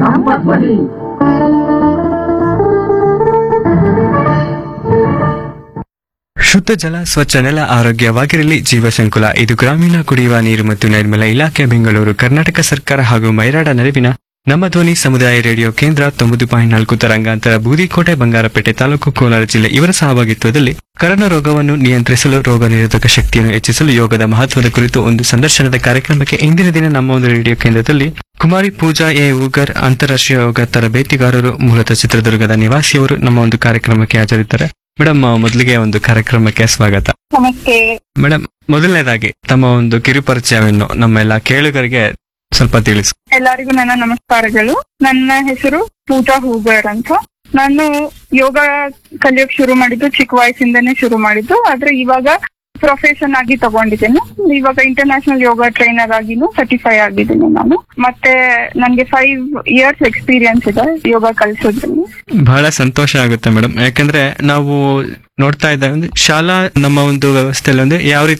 ಸಂಪತ್ ಬರಲಿ ಶುದ್ಧ ಜಲ ಸ್ವಚ್ಛ ನೆಲ ಆರೋಗ್ಯವಾಗಿರಲಿ ಜೀವಸಂಕುಲ ಇದು ಗ್ರಾಮೀಣ ಕುಡಿಯುವ ನೀರು ಮತ್ತು ನೈರ್ಮಲ ಇಲಾಖೆ ಬೆಂಗಳೂರು ಕರ್ನಾಟಕ ಸರ್ಕಾರ ಹಾಗೂ ಮೈರಾಡ ನಡುವಿನ ನಮ್ಮ ಧ್ವನಿ ಸಮುದಾಯ ರೇಡಿಯೋ ಕೇಂದ್ರ ತೊಂಬತ್ತು ಪಾಯಿಂಟ್ ನಾಲ್ಕು ತರಂಗಾಂತರ ಬೂದಿಕೋಟೆ ಬಂಗಾರಪೇಟೆ ತಾಲೂಕು ಕೋಲಾರ ಜಿಲ್ಲೆ ಇವರ ಸಹಭಾಗಿತ್ವದಲ್ಲಿ ಕರೋನ ರೋಗವನ್ನು ನಿಯಂತ್ರಿಸಲು ರೋಗ ನಿರೋಧಕ ಶಕ್ತಿಯನ್ನು ಹೆಚ್ಚಿಸಲು ಯೋಗದ ಮಹತ್ವದ ಕುರಿತು ಒಂದು ಸಂದರ್ಶನದ ಕಾರ್ಯಕ್ರಮಕ್ಕೆ ಇಂದಿನ ದಿನ ನಮ್ಮ ಒಂದು ರೇಡಿಯೋ ಕೇಂದ್ರದಲ್ಲಿ ಕುಮಾರಿ ಪೂಜಾ ಎ ಉಗರ್ ಅಂತಾರಾಷ್ಟ್ರೀಯ ಯೋಗ ತರಬೇತಿಗಾರರು ಮೂಲತಃ ಚಿತ್ರದುರ್ಗದ ನಿವಾಸಿಯವರು ನಮ್ಮ ಒಂದು ಕಾರ್ಯಕ್ರಮಕ್ಕೆ ಹಾಜರಿದ್ದಾರೆ ಮೇಡಮ್ ಮೊದಲಿಗೆ ಒಂದು ಕಾರ್ಯಕ್ರಮಕ್ಕೆ ಸ್ವಾಗತ ನಮಸ್ತೆ ಮೇಡಮ್ ಮೊದಲನೇದಾಗಿ ತಮ್ಮ ಒಂದು ಕಿರುಪರಿಚಯವನ್ನು ನಮ್ಮೆಲ್ಲ ಕೇಳುಗರಿಗೆ ಸ್ವಲ್ಪ ತಿಳಿಸಿ ಎಲ್ಲರಿಗೂ ನನ್ನ ನಮಸ್ಕಾರಗಳು ನನ್ನ ಹೆಸರು ಪೂಜಾ ಹೂಗರ್ ಅಂತ ನಾನು ಯೋಗ ಕಲಿಯೋಕ್ ಶುರು ಮಾಡಿದ್ದು ಚಿಕ್ಕ ವಯಸ್ಸಿಂದನೇ ಶುರು ಮಾಡಿದ್ದು ಆದ್ರೆ ಇವಾಗ ಪ್ರೊಫೆಷನ್ ಆಗಿ ತಗೊಂಡಿದ್ದೇನೆ ಇವಾಗ ಇಂಟರ್ನ್ಯಾಷನಲ್ ಯೋಗ ಟ್ರೈನರ್ ಆಗಿನೂ ಸರ್ಟಿಫೈ ಆಗಿದ್ದೀನಿ ನಾನು ಮತ್ತೆ ನನ್ಗೆ ಫೈವ್ ಇಯರ್ಸ್ ಎಕ್ಸ್ಪೀರಿಯನ್ಸ್ ಇದೆ ಯೋಗ ಕಲಿಸೋದ್ರಲ್ಲಿ ಬಹಳ ಸಂತೋಷ ಆಗುತ್ತೆ ಮೇಡಮ್ ಯಾಕಂದ್ರೆ ನಾವು ನೋಡ್ತಾ ಇದ್ದೇವೆ ಅಂದ್ರೆ ಶಾಲಾ ನಮ್ಮ ಒಂದು ವ್ಯವಸ್ಥೆಯಲ್ಲಿ ಅಂದ್ರೆ ಯಾವ ರೀತಿ